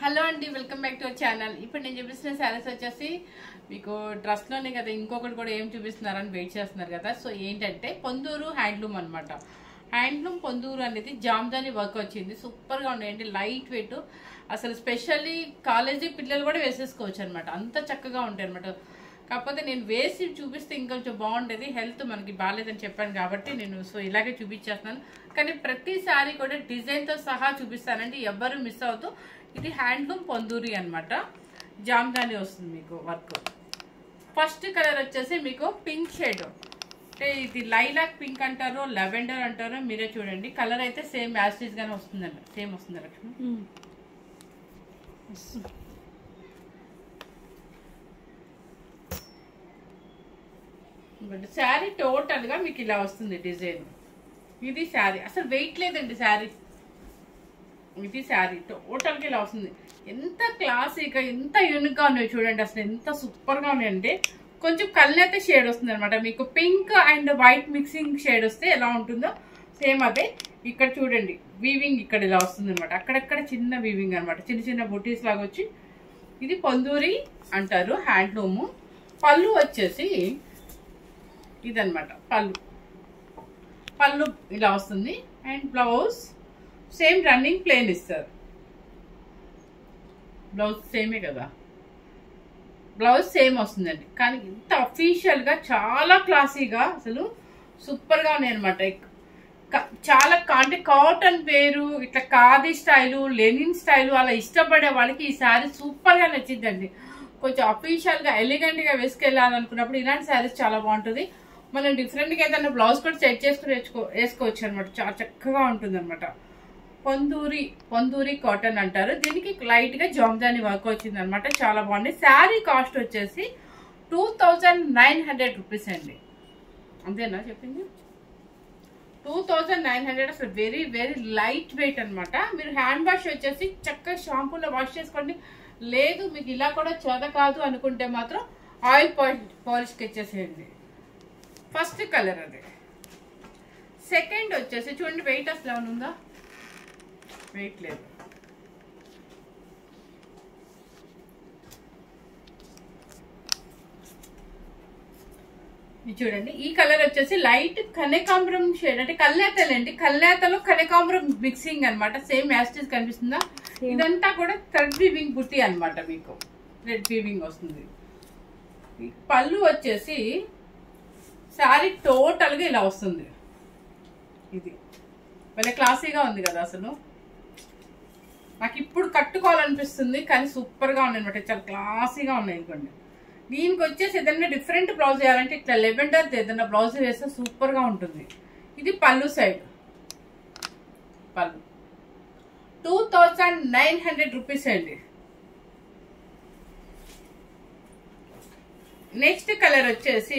Hello అండి welcome back to our channel ఇప్పుడు నేను చూపిస్తున్న శారీస్ వచ్చేసి మీకు డ్రెస్లోనే కదా ఇంకొకటి కూడా ఏం చూపిస్తున్నారని వెయిట్ చేస్తున్నారు కదా సో ఏంటంటే పొందూరు హ్యాండ్లూమ్ అనమాట హ్యాండ్లూమ్ పొందూరు అనేది జామ్దాని వర్క్ వచ్చింది సూపర్గా ఉన్నాయండి లైట్ వెయిట్ అసలు స్పెషల్లీ కాలేజీ పిల్లలు కూడా వేసేసుకోవచ్చు అనమాట అంత చక్కగా ఉంటాయి అనమాట కాకపోతే నేను వేసి చూపిస్తే ఇంకొంచెం బాగుండేది హెల్త్ మనకి బాగాలేదని చెప్పాను కాబట్టి నేను సో ఇలాగే చూపించేస్తున్నాను కానీ ప్రతిసారి కూడా డిజైన్తో సహా చూపిస్తానండి ఎవ్వరు మిస్ అవుతూ ఇది హ్యాండ్లూమ్ పొందూరి అనమాట జామ్దాని వస్తుంది మీకు వర్క్ ఫస్ట్ కలర్ వచ్చేసి మీకు పింక్ షేడ్ అంటే ఇది లైలాక్ పింక్ అంటారు లెవెండర్ అంటారు మీరే చూడండి కలర్ అయితే సేమ్ యాస్టీస్ గానే వస్తుందండి సేమ్ వస్తుంది లక్ష్మి శారీ టోటల్ గా మీకు ఇలా వస్తుంది డిజైన్ ఇది శారీ అసలు వెయిట్ లేదండి శారీ ఇది శారీ టోటల్ గా ఇలా వస్తుంది ఎంత క్లాసీగా ఎంత యూనిక్ గా ఉన్నాయి చూడండి అసలు ఎంత సూపర్ గా ఉన్నాయండి కొంచెం కళ్ళైతే షేడ్ వస్తుంది అనమాట మీకు pink and white mixing shade వస్తే ఎలా ఉంటుందో సేమ్ అదే ఇక్కడ చూడండి వీవింగ్ ఇక్కడ ఇలా వస్తుంది అనమాట అక్కడక్కడ చిన్న వీవింగ్ అనమాట చిన్న చిన్న బుటీస్ లాగా వచ్చి ఇది పొందూరి అంటారు హ్యాండ్లూము పళ్ళు వచ్చేసి ఇదనమాట పళ్ళు పళ్ళు ఇలా వస్తుంది and blouse same running plain ఇస్తారు బ్లౌజ్ సేమే కదా బ్లౌజ్ సేమ్ వస్తుందండి కానీ ఇంత అఫీషియల్గా చాలా క్లాసీగా అసలు సూపర్గా ఉన్నాయి అనమాట చాలా కా- అంటే కాటన్ వేరు ఇట్లా ఖాదీ స్టైలు లెనిన్ స్టైలు అలా ఇష్టపడే వాళ్ళకి ఈ శారీ సూపర్గా నచ్చిందండి కొంచెం అఫీషియల్గా ఎలిగెంట్గా వేసుకెళ్ళాలనుకున్నప్పుడు ఇలాంటి శారీస్ చాలా బాగుంటుంది మనం డిఫరెంట్గా ఏదైనా బ్లౌజ్ కూడా సెట్ చేసుకుని వేసుకో వేసుకోవచ్చు అనమాట చాలా చక్కగా ఉంటుంది అనమాట పొందూరి పొందూరి కాటన్ అంటారు దీనికి లైట్ గా జామ్దాని వర్క్ వచ్చింది అనమాట చాలా బాగుంది శారీ కాస్ట్ వచ్చేసి two thousand nine hundred rupees అండి అంతేనా చెప్పింది టూ థౌజండ్ నైన్ హండ్రెడ్ అసలు వెరీ వెరీ లైట్ వెయిట్ అనమాట మీరు హ్యాండ్ వాష్ వచ్చేసి చక్కగా షాంపూలో వాష్ చేసుకోండి లేదు మీకు ఇలా కూడా చేత కాదు అనుకుంటే మాత్రం ఆయిల్ పాలిష్ పాలిష్కి ఇచ్చేసేయండి ఫస్ట్ కలర్ అది సెకండ్ వచ్చేసి చూడండి వెయిట్ అసలు ఏమైనా ఉందా వెయిట్ లేదు ఇది చూడండి ఈ కలర్ వచ్చేసి లైట్ కనకాంబరం షేడ్ అంటే కల్లేతలండి కల్లేతలో కనకాంబరం మిక్సింగ్ అన్నమాట సేమ్ యాస్టిస్ కనిపిస్తుందా ఇదంతా కూడా థ్రెడ్ వీవింగ్ బుట్టి అన్నమాట మీకు థ్రెడ్ వీవింగ్ వస్తుంది ఈ పళ్ళు వచ్చేసి శారీ టోటల్ గా ఇలా వస్తుంది ఇది భలే క్లాసీగా ఉంది కదా అసలు నాకు ఇప్పుడు కట్టుకోవాలనిపిస్తుంది కానీ సూపర్ గా ఉన్నాయి అనమాట చాలా క్లాసీగా ఉన్నాయి ఇదిగోండి దీనికి వచ్చేసి ఏదైనా డిఫరెంట్ బ్లౌజ్ వేయాలంటే ఇట్లా లెవెండర్ ఏదైనా బ్లౌజ్ వేస్తే సూపర్ గా ఉంటుంది ఇది పళ్ళు సైడ్ పళ్ళు two thousand nine hundred rupees అండి నెక్స్ట్ కలర్ వచ్చేసి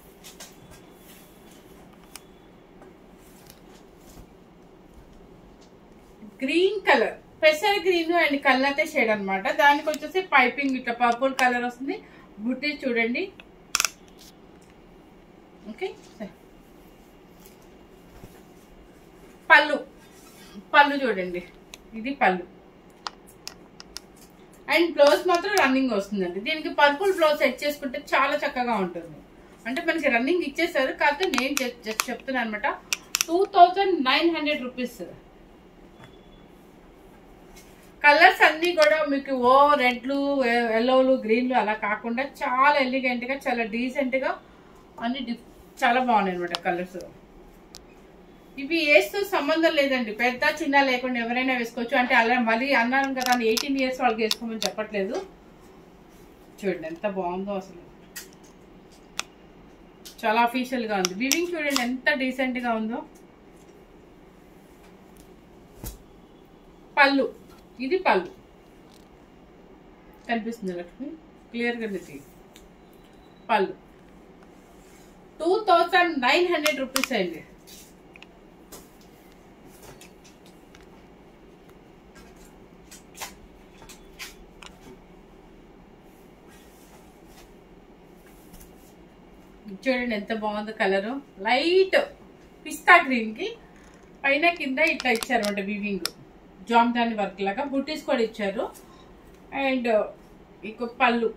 గ్రీన్ కలర్ పెసర్ గ్రీన్ అండ్ కల్లాతే షేడ్ అన్నమాట దానికి వచ్చేసి పైపింగ్ ఇట్లా పర్పుల్ కలర్ వస్తుంది బుట్టి చూడండి ఓకే పళ్ళు పళ్ళు చూడండి ఇది పళ్ళు అండ్ బ్లౌజ్ మాత్రం రన్నింగ్ వస్తుందండి దీనికి పర్పుల్ బ్లౌజ్ సెట్ చేసుకుంటే చాలా చక్కగా ఉంటుంది అంటే మనకి రన్నింగ్ ఇచ్చేసారు కాకపోతే నేను జస్ట్ చెప్తున్నాను అనమాట two thousand nine hundred rupees colours అన్ని కూడా మీకు ఓ రెడ్లు ఎల్లోలు గ్రీన్లు అలా కాకుండా చాలా ఎలిగెంట్ గా చాలా డీసెంట్ గా అన్ని డిఫ్- చాలా బాగున్నాయి అనమాట కలర్స్ ఇవి వేస్తూ సంబంధం లేదండి పెద్ద చిన్న లేకుండా ఎవరైనా వేసుకోవచ్చు అంటే అలా మళ్ళీ అన్నాను కదా ఎయిటీన్ ఇయర్స్ వాళ్ళకి వేసుకోమని చెప్పట్లేదు చూడండి ఎంత బాగుందో అసలు చాలా అఫీషియల్ గా ఉంది వివింగ్ చూడండి ఎంత డీసెంట్ గా ఉందో పళ్ళు ఇది పళ్ళు కనిపిస్తుంది లక్ష్మి క్లియర్గా ఇది పళ్ళు two thousand nine hundred rupees అయింది చూడండి ఎంత బాగుందో కలరు లైట్ పిస్తా గ్రీన్ కి పైన కింద ఇట్లా ఇచ్చారు అనమాట వివింగ్ జామ్దాని వర్క్ లాగా బుట్టీస్ కూడా ఇచ్చారు అండ్ ఇక పళ్ళు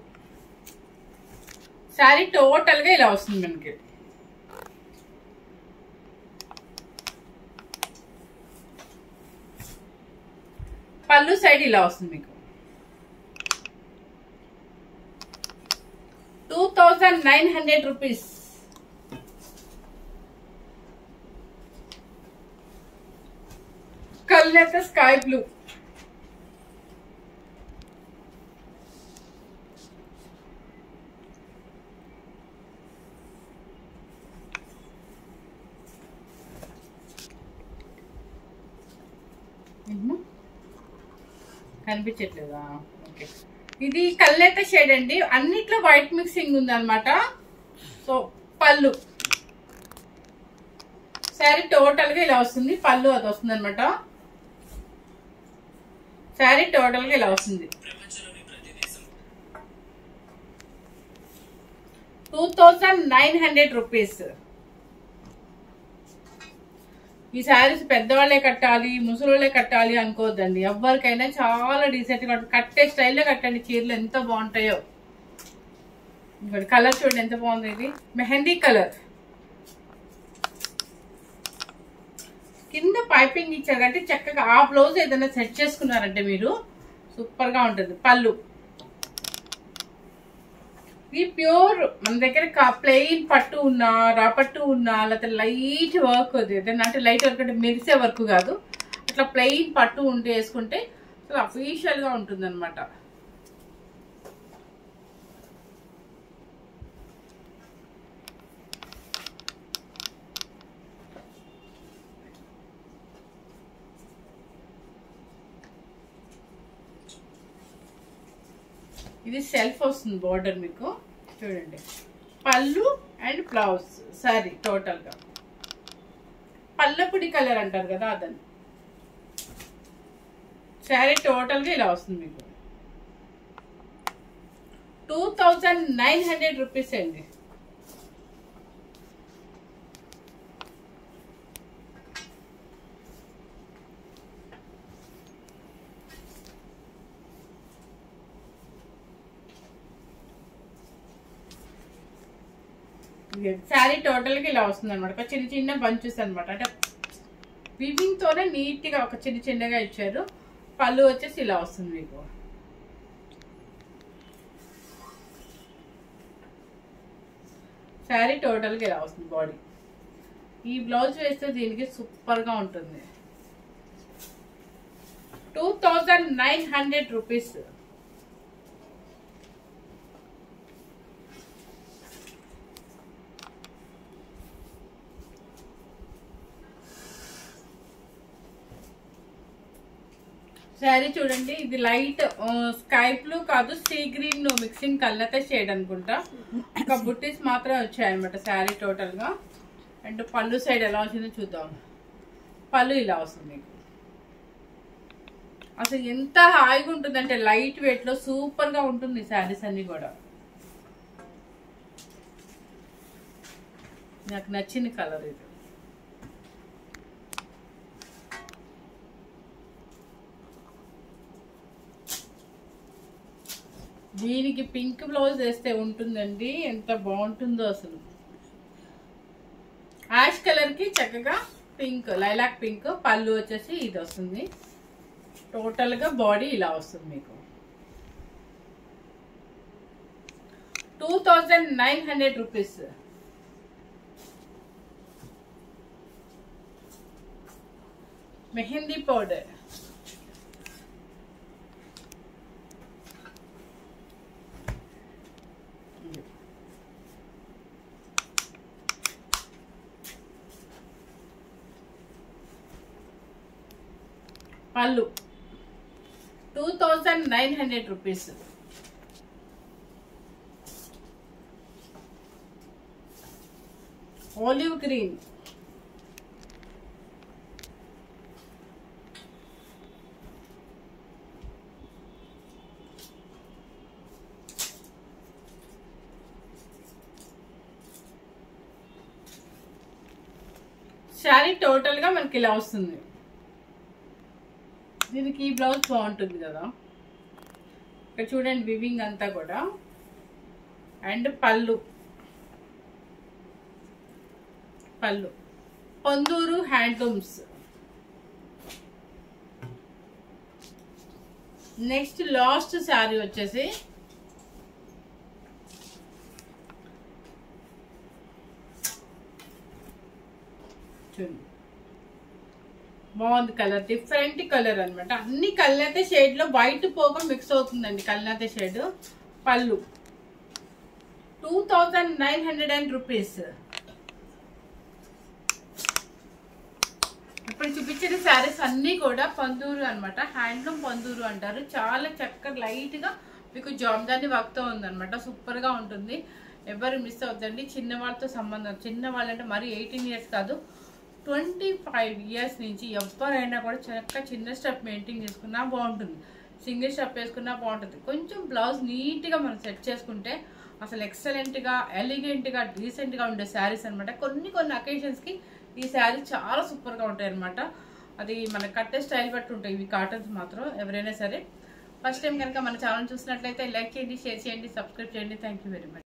శారీ టోటల్గా ఇలా వస్తుంది మనకి పళ్ళు సైడ్ ఇలా వస్తుంది మీకు two thousand nine hundred rupees కల్నేత స్కై బ్లూ ఏమ్మా? కనిపించట్లేదా ఓకే ఇది కల్నేత షేడ్ అండి అన్నిట్లో వైట్ మిక్సింగ్ ఉంది అనమాట సో పళ్ళు శారీ టోటల్ గా ఇలా వస్తుంది పళ్ళు అది వస్తుంది అనమాట శారీ టోటల్ గా ఇలా వస్తుంది two thousand nine hundred rupees ఈ శారీస్ పెద్దవాళ్ళే కట్టాలి ముసలోళ్ళే కట్టాలి అనుకోవద్దండి ఎవరికైనా చాలా డీసెంట్ గా ఉంటుంది. కట్టే స్టైల్లో కట్టండి చీరలు ఎంత బాగుంటాయో ఇంకోటి కలర్ చూడండి ఎంత బాగుంది ఇది మెహందీ కలర్ కింద పైపింగ్ ఇచ్చారు కాబట్టి చక్కగా ఆ బ్లౌజ్ ఏదైనా సెట్ చేసుకున్నారంటే మీరు సూపర్ గా ఉంటుంది పళ్ళు ఇది ప్యూర్ మన దగ్గర ప్లెయిన్ పట్టు ఉన్నా రా పట్టు ఉన్నా లేకపోతే లైట్ వర్క్ ఏదైనా అంటే లైట్ వర్క్ అంటే మెరిసే వర్క్ కాదు అట్లా ప్లెయిన్ పట్టు ఉంటే వేసుకుంటే చాలా అఫీషియల్ గా ఉంటుంది అనమాట ఇది సెల్ఫ్ వస్తుంది బార్డర్ మీకు చూడండి పళ్ళు అండ్ బ్లౌజ్ సారీ టోటల్గా పల్లపుడి కలర్ అంటారు కదా అదని శారీ టోటల్గా ఇలా వస్తుంది మీకు two thousand nine hundred rupees అండి శారీ టోటల్ గా ఇలా వస్తుంది అనమాట ఒక చిన్న చిన్న బంచెస్ అనమాట అంటే వివింగ్ తోనే నీట్ గా ఒక చిన్న చిన్నగా ఇచ్చారు పళ్ళు వచ్చేసి ఇలా వస్తుంది మీకు శారీ టోటల్ గా ఇలా వస్తుంది బాడీ ఈ బ్లౌజ్ వేస్తే దీనికి సూపర్ గా ఉంటుంది two thousand nine hundred rupees sari చూడండి ఇది లైట్ స్కై బ్లూ కాదు సీ గ్రీన్ మిక్సింగ్ కళ్ళతే షేడ్ అనుకుంటా ఒక బుట్టీస్ మాత్రమే వచ్చాయన్నమాట శారీ టోటల్ గా అండ్ పళ్ళు సైడ్ ఎలా వచ్చిందో చూద్దాం పళ్ళు ఇలా వస్తుంది మీకు అసలు ఎంత హాయిగా ఉంటుందంటే లైట్ వెయిట్ లో సూపర్ గా ఉంటుంది శారీస్ అన్ని కూడా నాకు నచ్చిన కలర్ ఇది దీనికి పింక్ బ్లౌజ్ వేస్తే ఉంటుందండి ఎంత బాగుంటుందో అసలు యాష్ కలర్ కి చక్కగా పింక్ లైలాక్ పింక్ పళ్ళు వచ్చేసి ఇది వస్తుంది టోటల్ గా బాడీ ఇలా వస్తుంది మీకు two thousand nine hundred rupees mehndi powder పళ్ళు two thousand nine hundred rupees olive green sari total గా మనకి ఇలా వస్తుంది దీనికి ఈ బ్లౌజ్ బాగుంటుంది కదా ఇక్కడ చూడండి వివింగ్ అంతా కూడా అండ్ పళ్ళు పళ్ళు Ponduru handlooms next last sari వచ్చేసి చూడండి బాగుంది కలర్ డిఫరెంట్ కలర్ అన్నమాట అన్ని కల్లాతే షేడ్ లో వైట్ పోగా మిక్స్ అవుతుందండి కల్లాతే షేడ్ పళ్ళు two thousand nine hundred and rupees ఇప్పుడు చూపించిన శారీస్ అన్నీ కూడా పందూరు అన్నమాట హ్యాండ్లూమ్ పందూరు అంటారు చాలా చక్కగా లైట్ గా మీకు జామ్దాని వర్క్ తో ఉందన్నమాట సూపర్ గా ఉంటుంది ఎవరు మిస్ అవుతుందండి చిన్న వాళ్ళతో సంబంధం చిన్న వాళ్ళంటే మరి ఎయిటీన్ ఇయర్స్ కాదు ట్వంటీ ఫైవ్ ఇయర్స్ నుంచి ఎవరైనా కూడా చక్కగా చిన్న స్టెప్ మెయింటైన్ చేసుకున్నా బాగుంటుంది సింగిల్ స్టెప్ వేసుకున్నా బాగుంటుంది కొంచెం బ్లౌజ్ నీట్గా మనం సెట్ చేసుకుంటే అసలు ఎక్సలెంట్గా ఎలిగెంట్గా డీసెంట్గా ఉండే శారీస్ అనమాట కొన్ని కొన్ని అకేషన్స్కి ఈ శారీ చాలా సూపర్గా ఉంటాయి అనమాట అది మన కట్టే స్టైల్ బట్టి ఉంటాయి ఇవి కాటన్స్ మాత్రం ఎవరైనా సరే ఫస్ట్ టైం కనుక మన ఛానల్ చూసినట్లయితే లైక్ చేయండి షేర్ చేయండి సబ్స్క్రైబ్ చేయండి థ్యాంక్ యూ వెరీ మచ్